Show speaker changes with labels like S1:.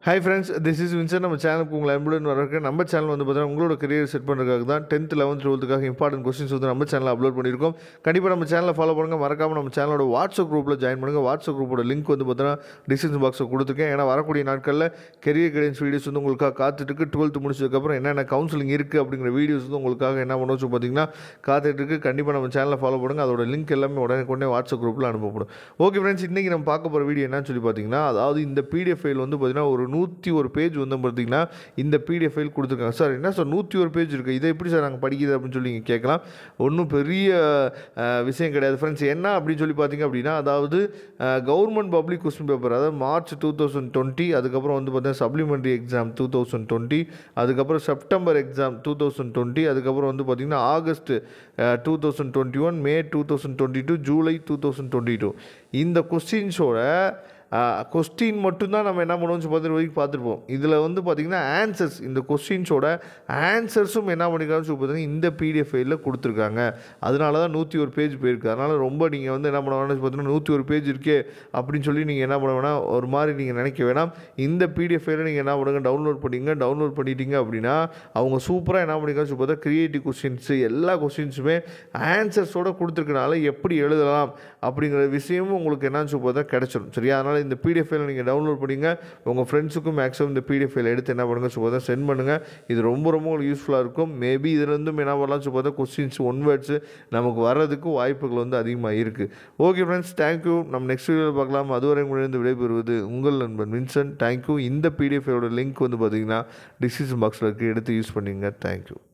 S1: hi friends this is Vinson நம்ம சேனலுக்கு உங்களை அன்புடன் வரக்கு நம்ம சேனல் வந்து பார்த்தீங்கன்னா உங்களோட கரியர் செட் பண்ணுறதுக்காக தான் டென்த் லெவன்த் டுவெல்த்துக்காக இம்பார்ட்டன்ட் கொஸ்டின்ஸ் வந்து நம்ம சேனலில் அப்லோட் பண்ணியிருக்கோம் கண்டிப்பாக நம்ம சேனலை ஃபாலோ பண்ணுங்கள் மறக்காமல் நம்ம சேனலோட வாட்ஸ்அப் குரூப்பில் ஜாயின் பண்ணுங்கள் வாட்ஸ்அப் குரூப்போட லிங்க் வந்து பார்த்தீங்கன்னா டிஸ்கிரிப்ஷன் பாக்ஸில் கொடுத்துருக்கேன் ஏன்னா வரக்கூடிய நாட்களில் கெரியர் கைடன்ஸ் வீடியோஸ் வந்து உங்களுக்காக காத்துட்டு டுவெல்த்து முடிச்சதுக்கப்புறம் என்னென்ன கவுன்சிலிங் இருக்குது அப்படிங்கிற வீடியோஸ் வந்து உங்களுக்காக என்ன பண்ணுவோம் பார்த்தீங்கன்னா காத்துட்டு கண்டிப்பாக நம்ம சேனலை ஃபாலோ பண்ணுங்கள் அதோட லிங்க் எல்லாமே உடனே உடனே வாட்ஸ்அப் குரூப்பில் அனுப்பப்படும் ஓகே ஃப்ரெண்ட்ஸ் இன்றைக்கி நம்ம பார்க்க போகிற வீடியோ என்னன்னு சொல்லி பார்த்தீங்கன்னா அதாவது இந்த பிடிஎஃப் ஃபைல் வந்து பார்த்தீங்கன்னா ஒரு நூற்றி ஒரு பேஜ் வந்து பார்த்தீங்கன்னா இந்த பிடிஎஃப் ஃபைல் கொடுத்துருக்காங்க சார் என்ன சார் நூற்றி ஒரு பேஜ் இருக்குது இதை எப்படி சார் நாங்கள் படிக்கிறது அப்படின்னு சொல்லி நீங்கள் கேட்கலாம் ஒன்றும் பெரிய அஹ், விஷயம் கிடையாது ஃப்ரெண்ட்ஸ் என்ன அப்படின்னு சொல்லி பார்த்தீங்க அப்படின்னா அதாவது கவர்மெண்ட் பப்ளிக் கொஸ்டின் பேப்பர் அதாவது மார்ச் டூ தௌசண்ட் டுவெண்ட்டி அதுக்கப்புறம் வந்து பார்த்தீங்கன்னா supplementary exam two thousand twenty அதுக்கப்புறம் September exam two thousand twenty அதுக்கப்புறம் வந்து பார்த்திங்கன்னா August two thousand twenty one May two thousand twenty two July two thousand twenty two இந்த கொஸ்டின்ஸோட கொஸ்டின் மட்டும்தான் நம்ம என்ன பண்ணுவோம் பார்த்து வரைக்கும் பார்த்துருப்போம் இதில் வந்து பார்த்திங்கன்னா ஆன்சர்ஸ் இந்த கொஸ்டின்ஸோட ஆன்சர்ஸும் என்ன பண்ணிருக்காங்கன்னு சொல்லி பார்த்தீங்கன்னா இந்த பிடிஎஃப் ஃபைலில் கொடுத்துருக்காங்க அதனால தான் நூற்றி ஒரு பேஜ் போயிருக்கு அதனால் ரொம்ப நீங்கள் வந்து என்ன பண்ண வேணாம் பார்த்தீங்கன்னா நூற்றி ஒரு பேஜ் இருக்கே அப்படின்னு சொல்லி நீங்கள் என்ன பண்ண வேணாம் ஒரு மாதிரி நீங்கள் நினைக்க வேணாம் இந்த பிடிஎஃப் ஃபைலை நீங்கள் என்ன பண்ணுங்க டவுன்லோட் பண்ணிங்க டவுன்லோட் பண்ணிட்டீங்க அப்படின்னா அவங்க சூப்பராக என்ன பண்ணிருக்காங்க சொல்லி பார்த்தா கிரியேட்டிவ் கொஸ்டின்ஸு எல்லா கொஸ்டின்ஸுமே ஆன்சர்ஸோட கொடுத்துருக்கனால எப்படி எழுதலாம் அப்படிங்கிற விஷயமும் உங்களுக்கு என்னன்னு சொல்லி பார்த்தா கிடச்சிடும் சரியா அதனால் இந்த பிடிஎஃப் ஃபைலை நீங்கள் டவுன்லோட் பண்ணிங்க உங்கள் ஃப்ரெண்ட்ஸுக்கும் மேக்ஸிமம் இந்த பிடிஎஃப் ஃபைலை எடுத்து என்ன பண்ணுங்க சொல்லி பார்த்தா சென்ட் பண்ணுங்கள் இது ரொம்ப ரொம்ப உங்களுக்கு யூஸ்ஃபுல்லாக இருக்கும் மேபி இதுலேருந்தும் என்ன பண்ணலாம் சொல்லி பார்த்தா கொஸ்டின்ஸ் ஒன் வேர்ட்ஸு நமக்கு வர்றதுக்கு வாய்ப்புகள் வந்து அதிகமாக இருக்குது ஓகே ஃப்ரெண்ட்ஸ் தேங்க்யூ நம்ம நெக்ஸ்ட் வீடியோவில் பார்க்கலாம் அதுவரை உங்களிடம் விடைபெறுவது உங்கள் நண்பன் வின்சன் தேங்க்யூ இந்த பிடிஎஃப் லிங்க் வந்து பார்த்தீங்கன்னா டிஸ்கிரிப்ஷன் பாக்ஸில் இருக்குது எடுத்து யூஸ் பண்ணிங்க தேங்க்யூ